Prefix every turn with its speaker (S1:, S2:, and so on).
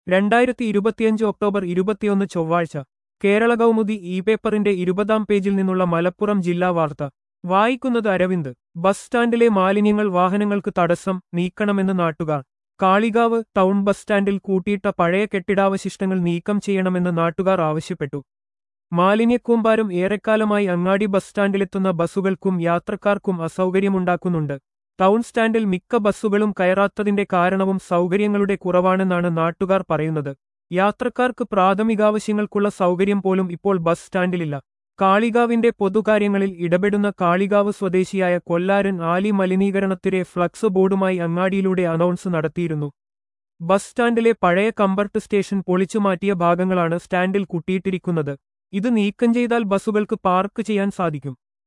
S1: രണ്ടായിരത്തി ഇരുപത്തിയഞ്ച് ഒക്ടോബർ ഇരുപത്തിയൊന്ന് ചൊവ്വാഴ്ച കേരള കൗമുദി ഇ പേപ്പറിന്റെ ഇരുപതാം പേജിൽ നിന്നുള്ള മലപ്പുറം ജില്ലാ വാർത്ത വായിക്കുന്നത് അരവിന്ദ് ബസ് സ്റ്റാൻഡിലെ മാലിന്യങ്ങൾ വാഹനങ്ങൾക്ക് തടസ്സം നീക്കണമെന്ന് നാട്ടുകാർ കാളികാവ് ടൗൺ ബസ് സ്റ്റാൻഡിൽ കൂട്ടിയിട്ട പഴയ കെട്ടിടാവശിഷ്ടങ്ങൾ നീക്കം ചെയ്യണമെന്ന് നാട്ടുകാർ ആവശ്യപ്പെട്ടു മാലിന്യക്കൂമ്പാരം ഏറെക്കാലമായി അങ്ങാടി ബസ് സ്റ്റാൻഡിലെത്തുന്ന ബസ്സുകൾക്കും യാത്രക്കാർക്കും അസൗകര്യമുണ്ടാക്കുന്നുണ്ട് ടൗൺ സ്റ്റാൻഡിൽ മിക്ക ബസ്സുകളും കയറാത്തതിന്റെ കാരണവും സൗകര്യങ്ങളുടെ കുറവാണെന്നാണ് നാട്ടുകാർ പറയുന്നത് യാത്രക്കാർക്ക് പ്രാഥമികാവശ്യങ്ങൾക്കുള്ള സൗകര്യം പോലും ഇപ്പോൾ ബസ് സ്റ്റാൻഡിലില്ല കാളികാവിന്റെ പൊതുകാര്യങ്ങളിൽ ഇടപെടുന്ന കാളികാവ് സ്വദേശിയായ കൊല്ലാരൻ ആലി മലിനീകരണത്തിരെ ഫ്ലക്സ് ബോർഡുമായി അങ്ങാടിയിലൂടെ അനൗൺസ് നടത്തിയിരുന്നു ബസ് സ്റ്റാൻഡിലെ പഴയ കമ്പർട്ട് സ്റ്റേഷൻ പൊളിച്ചുമാറ്റിയ ഭാഗങ്ങളാണ് സ്റ്റാൻഡിൽ കുട്ടിയിട്ടിരിക്കുന്നത് ഇത് നീക്കം ചെയ്താൽ ബസ്സുകൾക്ക് പാർക്ക് ചെയ്യാൻ സാധിക്കും